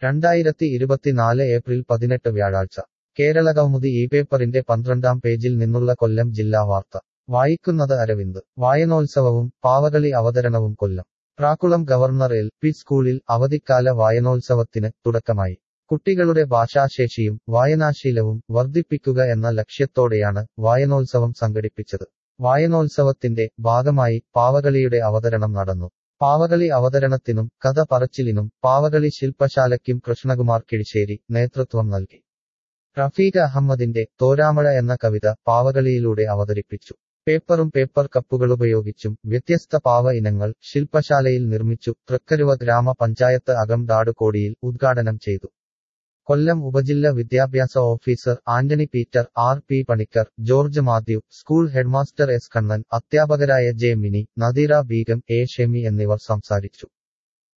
രണ്ടായിരത്തി ഇരുപത്തിനാല് ഏപ്രിൽ പതിനെട്ട് വ്യാഴാഴ്ച കേരളകൗമുദി ഈ പേപ്പറിന്റെ പന്ത്രണ്ടാം പേജിൽ നിന്നുള്ള കൊല്ലം ജില്ലാ വാർത്ത വായിക്കുന്നത് അരവിന്ദ് വായനോത്സവവും പാവകളി അവതരണവും Kollam Prakkulam governor L P സ്കൂളിൽ അവധിക്കാല വായനോത്സവത്തിന് തുടക്കമായി കുട്ടികളുടെ ഭാഷാശേഷിയും വായനാശീലവും വർദ്ധിപ്പിക്കുക എന്ന ലക്ഷ്യത്തോടെയാണ് വായനോത്സവം സംഘടിപ്പിച്ചത് വായനോത്സവത്തിന്റെ ഭാഗമായി പാവകളിയുടെ അവതരണം നടന്നു പാവകളി അവതരണത്തിനും കഥ പറച്ചിലിനും പാവകളി ശില്പശാലയ്ക്കും കൃഷ്ണകുമാർ കിഴിശ്ശേരി നേതൃത്വം നൽകി റഫീഖ അഹമ്മദിന്റെ തോരാമഴ എന്ന കവിത പാവകളിയിലൂടെ അവതരിപ്പിച്ചു പേപ്പറും പേപ്പർ കപ്പുകളുപയോഗിച്ചും വ്യത്യസ്ത പാവ ഇനങ്ങൾ ശില്പശാലയിൽ നിർമ്മിച്ചു തൃക്കരുവ ഗ്രാമപഞ്ചായത്ത് അകംഡാട് കോടിയിൽ ഉദ്ഘാടനം ചെയ്തു കൊല്ലം ഉപജില്ല വിദ്യാഭ്യാസ officer Antony Peter R P Panicker George Mathew school headmaster S Kannan അധ്യാപകരായ ജെ മിനി നദീറ ബീഗം എ ഷെമി എന്നിവർ സംസാരിച്ചു